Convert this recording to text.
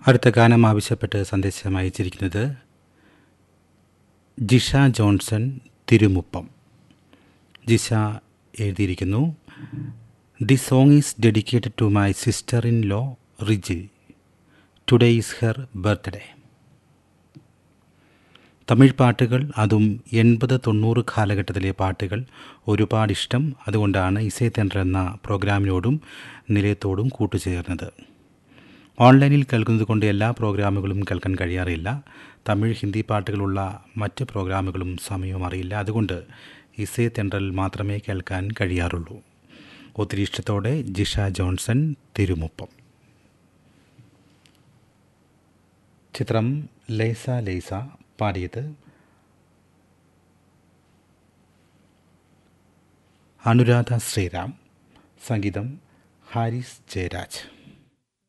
അടുത്ത ഗാനം ആവശ്യപ്പെട്ട് സന്ദേശം അയച്ചിരിക്കുന്നത് ജിഷ ജോൺസൺ തിരുമുപ്പം ജിഷ എഴുതിയിരിക്കുന്നു the song is dedicated to my sister in law Riji today is her birthday Tamil പാട്ടുകൾ അതും എൺപത് തൊണ്ണൂറ് കാലഘട്ടത്തിലെ പാട്ടുകൾ ഒരുപാട് ഇഷ്ടം അതുകൊണ്ടാണ് ഇസൈ തെൻഡർ എന്ന പ്രോഗ്രാമിനോടും നിലയത്തോടും കൂട്ടുചേർന്നത് ഓൺലൈനിൽ കേൾക്കുന്നത് കൊണ്ട് എല്ലാ പ്രോഗ്രാമുകളും കേൾക്കാൻ കഴിയാറില്ല തമിഴ് ഹിന്ദി പാട്ടുകളുള്ള മറ്റ് പ്രോഗ്രാമുകളും സമയവും അറിയില്ല അതുകൊണ്ട് ഇസൈ തെൻഡറിൽ മാത്രമേ കേൾക്കാൻ കഴിയാറുള്ളൂ ഒത്തിരി ഇഷ്ടത്തോടെ ജിഷ ജോൺസൺ തിരുമുപ്പം ചിത്രം ലേസ ലേസ പാടിയത് അനുരാധ ശ്രീറാം സംഗീതം ഹാരിസ് ജയരാജ്